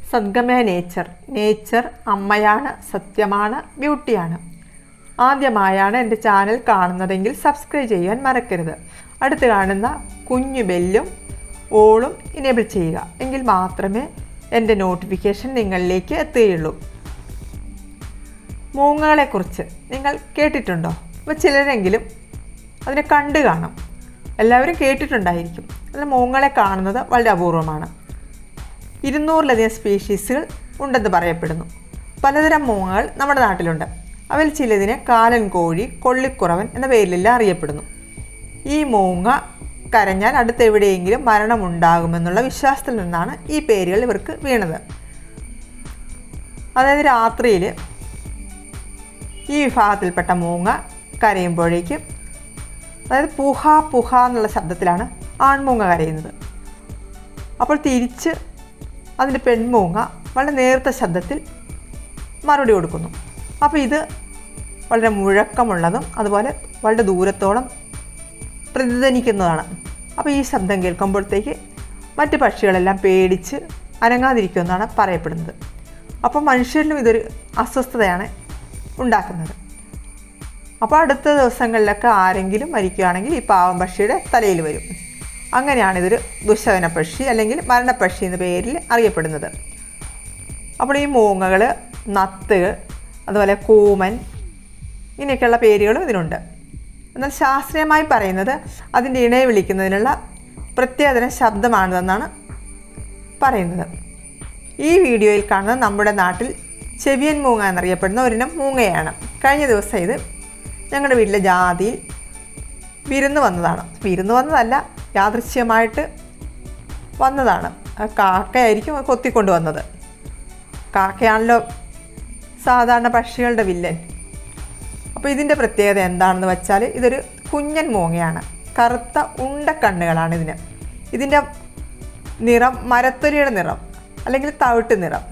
സദ്ഗമയ nature nature അമ്മയാണ് സത്യമാണ് ബ്യൂട്ടിയാണ് ആദ്യമായാണ് എൻ്റെ ചാനൽ കാണുന്നതെങ്കിൽ സബ്സ്ക്രൈബ് ചെയ്യാൻ മറക്കരുത് അടുത്ത് കാണുന്ന കുഞ്ഞു ബെല്ലും ഓളും ഇനേബിൾ ചെയ്യുക എങ്കിൽ മാത്രമേ എൻ്റെ നോട്ടിഫിക്കേഷൻ നിങ്ങളിലേക്ക് എത്തുകയുള്ളൂ മൂങ്ങകളെക്കുറിച്ച് നിങ്ങൾ കേട്ടിട്ടുണ്ടോ അപ്പോൾ ചിലരെങ്കിലും അതിനെ കണ്ടു കാണും എല്ലാവരും കേട്ടിട്ടുണ്ടായിരിക്കും എന്നാൽ മൂങ്ങകളെ കാണുന്നത് വളരെ അപൂർവമാണ് ഇരുന്നൂറിലധികം സ്പീഷീസുകൾ ഉണ്ടെന്ന് പറയപ്പെടുന്നു പലതരം മൂങ്ങകൾ നമ്മുടെ നാട്ടിലുണ്ട് അവയിൽ ചിലതിനെ കാലൻ കോഴി കൊള്ളിക്കുറവൻ എന്ന പേരിലെല്ലാം അറിയപ്പെടുന്നു ഈ മൂങ്ങ കരഞ്ഞാൽ അടുത്ത് എവിടെയെങ്കിലും മരണമുണ്ടാകുമെന്നുള്ള വിശ്വാസത്തിൽ നിന്നാണ് ഈ പേരുകൾ ഇവർക്ക് വീണത് അതായത് രാത്രിയിൽ ഈ വിഭാഗത്തിൽപ്പെട്ട മൂങ്ങ കരയുമ്പോഴേക്കും അതായത് പുഹ പുഹ എന്നുള്ള ശബ്ദത്തിലാണ് ആൺമൂങ്ങ കരയുന്നത് അപ്പോൾ തിരിച്ച് അതിൻ്റെ പെൺമൂങ്ങ വളരെ നേർത്ത ശബ്ദത്തിൽ മറുപടി കൊടുക്കുന്നു അപ്പോൾ ഇത് വളരെ മുഴക്കമുള്ളതും അതുപോലെ വളരെ ദൂരത്തോളം പ്രതിധ്വനിക്കുന്നതാണ് അപ്പോൾ ഈ ശബ്ദം കേൾക്കുമ്പോഴത്തേക്ക് മറ്റ് പക്ഷികളെല്ലാം പേടിച്ച് അനങ്ങാതിരിക്കുമെന്നാണ് പറയപ്പെടുന്നത് അപ്പോൾ മനുഷ്യരിലും ഇതൊരു അസ്വസ്ഥതയാണ് ഉണ്ടാക്കുന്നത് അപ്പോൾ അടുത്ത ദിവസങ്ങളിലൊക്കെ ആരെങ്കിലും മരിക്കുകയാണെങ്കിൽ ഈ പാവം പക്ഷിയുടെ തലയിൽ വരും അങ്ങനെയാണ് ഇതൊരു ദുശവന പക്ഷി അല്ലെങ്കിൽ മരണപ്പക്ഷി എന്ന പേരിൽ അറിയപ്പെടുന്നത് അപ്പോൾ ഈ മൂങ്ങകൾ നത്ത് അതുപോലെ കൂമൻ ഇങ്ങനെയൊക്കെയുള്ള പേരുകളും ഇതിനുണ്ട് എന്നാൽ ശാസ്ത്രീയമായി പറയുന്നത് അതിൻ്റെ ഇണയെ വിളിക്കുന്നതിനുള്ള പ്രത്യേകതരം ശബ്ദമാണിതെന്നാണ് പറയുന്നത് ഈ വീഡിയോയിൽ കാണുന്ന നമ്മുടെ നാട്ടിൽ ചെവിയൻ മൂങ്ങ എന്നറിയപ്പെടുന്ന ഒരിനം മൂങ്ങയാണ് കഴിഞ്ഞ ദിവസം ഇത് ഞങ്ങളുടെ വീട്ടിലെ ജാതിയിൽ വിരുന്ന് വന്നതാണ് വിരുന്ന് വന്നതല്ല യാദൃശ്യമായിട്ട് വന്നതാണ് ആ കാക്കയായിരിക്കും അത് കൊത്തിക്കൊണ്ട് വന്നത് കാക്കയാണല്ലോ സാധാരണ പക്ഷികളുടെ വില്ലൻ അപ്പോൾ ഇതിൻ്റെ പ്രത്യേകത എന്താണെന്ന് വെച്ചാൽ ഇതൊരു കുഞ്ഞൻ മൂങ്ങയാണ് കറുത്ത ഉണ്ട കണ്ണുകളാണ് ഇതിന് ഇതിൻ്റെ നിറം മരത്തൊലിയുടെ നിറം അല്ലെങ്കിൽ തവിട്ട് നിറം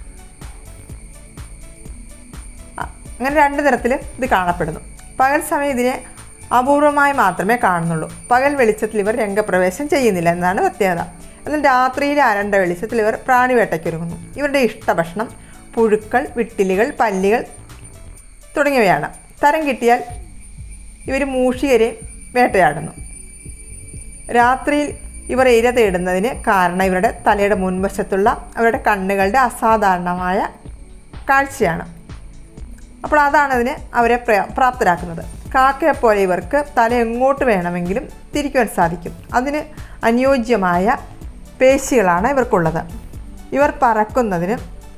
ആ, അങ്ങനെ രണ്ട് നിറത്തിൽ ഇത് കാണപ്പെടുന്നു പകൽ സമയം ഇതിനെ അപൂർവമായി മാത്രമേ കാണുന്നുള്ളൂ പകൽ വെളിച്ചത്തിൽ ഇവർ രംഗപ്രവേശം ചെയ്യുന്നില്ല എന്നാണ് പ്രത്യേകത എന്നാൽ രാത്രിയിലെ അരണ്ട വെളിച്ചത്തിൽ ഇവർ പ്രാണിവേട്ടയ്ക്കൊരുങ്ങുന്നു ഇവരുടെ ഇഷ്ടഭക്ഷണം പുഴുക്കൾ വിട്ടിലുകൾ പല്ലികൾ തുടങ്ങിയവയാണ് തരം കിട്ടിയാൽ ഇവർ മൂഷികരെ വേട്ടയാടുന്നു രാത്രിയിൽ ഇവർ ഇര തേടുന്നതിന് കാരണം ഇവരുടെ തലയുടെ മുൻവശത്തുള്ള അവരുടെ കണ്ണുകളുടെ അസാധാരണമായ കാഴ്ചയാണ് അപ്പോൾ അതാണ് അതിന് അവരെ പ്ര- പ്രാപ്തരാക്കുന്നത് കാക്കയെപ്പോലെ ഇവർക്ക് തല എങ്ങോട്ട് വേണമെങ്കിലും തിരിക്കുവാൻ സാധിക്കും അതിന് അനുയോജ്യമായ പേശികളാണ് ഇവർക്കുള്ളത് ഇവർ പറക്കുന്നതിന്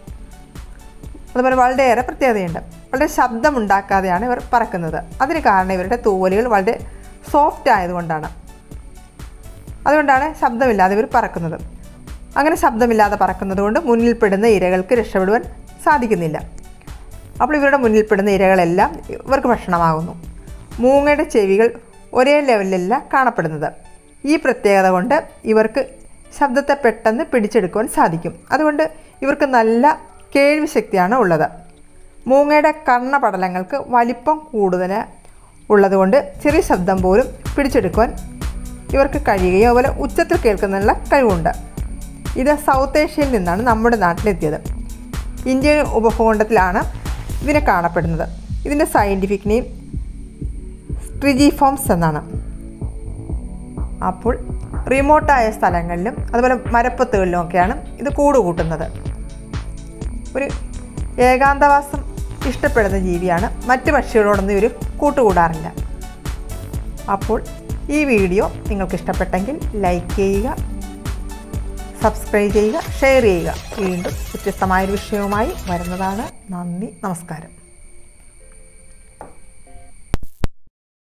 അതുപോലെ വളരെയേറെ പ്രത്യേകതയുണ്ട് വളരെ ശബ്ദമുണ്ടാക്കാതെയാണ് ഇവർ പറക്കുന്നത് അതിന് കാരണം ഇവരുടെ തൂവലുകൾ വളരെ സോഫ്റ്റ് ആയതുകൊണ്ടാണ് അതുകൊണ്ടാണ് ശബ്ദമില്ലാതെ ഇവർ പറക്കുന്നത് അങ്ങനെ ശബ്ദമില്ലാതെ പറക്കുന്നത് കൊണ്ട് മുന്നിൽപ്പെടുന്ന ഇരകൾക്ക് രക്ഷപ്പെടുവാൻ സാധിക്കുന്നില്ല അപ്പോൾ ഇവരുടെ മുന്നിൽപ്പെടുന്ന ഇരകളെല്ലാം ഇവർക്ക് ഭക്ഷണമാകുന്നു മൂങ്ങയുടെ ചെവികൾ ഒരേ ലെവലിലല്ല കാണപ്പെടുന്നത് ഈ പ്രത്യേകത കൊണ്ട് ഇവർക്ക് ശബ്ദത്തെ പെട്ടെന്ന് പിടിച്ചെടുക്കുവാൻ സാധിക്കും അതുകൊണ്ട് ഇവർക്ക് നല്ല കേൾവി ശക്തിയാണ് ഉള്ളത് മൂങ്ങയുടെ കർണപടലങ്ങൾക്ക് വലിപ്പം കൂടുതൽ ഉള്ളതുകൊണ്ട് ചെറിയ ശബ്ദം പോലും പിടിച്ചെടുക്കുവാൻ ഇവർക്ക് കഴിയുകയും അതുപോലെ ഉച്ചത്തിൽ കേൾക്കുന്നതിനുള്ള കഴിവുണ്ട് ഇത് സൗത്ത് ഏഷ്യയിൽ നിന്നാണ് നമ്മുടെ നാട്ടിലെത്തിയത് ഇന്ത്യൻ ഉപഭൂഖണ്ഡത്തിലാണ് ഇതിനെ കാണപ്പെടുന്നത് ഇതിൻ്റെ സയൻറ്റിഫിക് നെയിം സ്ട്രിജിഫോംസ് എന്നാണ് അപ്പോൾ റിമോട്ടായ സ്ഥലങ്ങളിലും അതുപോലെ മരപ്പത്തുകളിലും ഒക്കെയാണ് ഇത് കൂട് കൂട്ടുന്നത് ഒരു ഏകാന്തവാസം ഇഷ്ടപ്പെടുന്ന ജീവിയാണ് മറ്റ് പക്ഷികളോടൊന്നും ഇവർ കൂട്ടുകൂടാറില്ല അപ്പോൾ ഈ വീഡിയോ നിങ്ങൾക്ക് ഇഷ്ടപ്പെട്ടെങ്കിൽ ലൈക്ക് ചെയ്യുക സബ്സ്ക്രൈബ് ചെയ്യുക ഷെയർ ചെയ്യുക വീണ്ടും വ്യത്യസ്തമായൊരു വിഷയവുമായി വരുന്നതാണ് നന്ദി നമസ്കാരം